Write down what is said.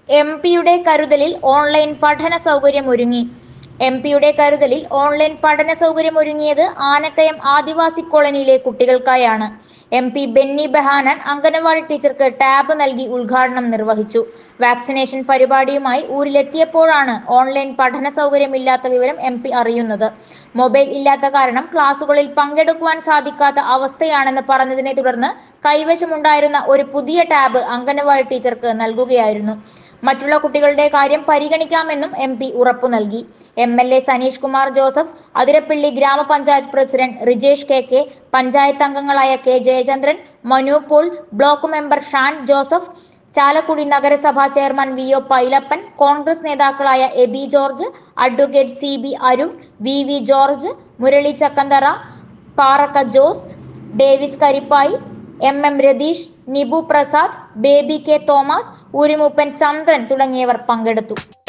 M പിയുടെ കരുതലിൽ online പഠന സൗകര്യമൊരുങ്ങി M പിയുടെ കരുതലിൽ ഓൺലൈൻ പഠന സൗകര്യമൊരുങ്ങിയത് ആനക്കയം ആദിവാസി കോളനിയിലെ കുട്ടികൾക്കായാണ് എം പി ബെന്നി ബെഹാനൻ അംഗനവാടി ടീച്ചർക്ക് ടാബ് നൽകി ഉദ്ഘാടനം നിർവഹിച്ചു വാക്സിനേഷൻ പരിപാടിയുമായി ഊരിലെത്തിയപ്പോഴാണ് ഓൺലൈൻ പഠന സൗകര്യമില്ലാത്ത വിവരം എം പി അറിയുന്നത് മൊബൈൽ ഇല്ലാത്ത കാരണം ക്ലാസുകളിൽ പങ്കെടുക്കുവാൻ സാധിക്കാത്ത അവസ്ഥയാണെന്ന് പറഞ്ഞതിനെ തുടർന്ന് കൈവശമുണ്ടായിരുന്ന ഒരു പുതിയ ടാബ് അംഗനവാടി ടീച്ചർക്ക് നൽകുകയായിരുന്നു മറ്റുള്ള കുട്ടികളുടെ കാര്യം പരിഗണിക്കാമെന്നും എം പി ഉറപ്പു നൽകി M L A Saneesh Kumar Joseph Athirappilly ഗ്രാമപഞ്ചായത്ത് president Rijesh K K panchayat അംഗങ്ങളായ K Jayachandran Manu Paul block member Shan Joseph Chalakudy നഗരസഭാ chairman V O Pailappan Congress നേതാക്കളായ Aby George advocate C B Arun V V George Murali Chakkanthara Parakka Jose Davis Karippayi M M Ratheesh Nibu Prasad Baby K Thomas ഊരിമൂപ്പൻ ചന്ദ്രൻ തുടങ്ങിയവർ പങ്കെടുത്തു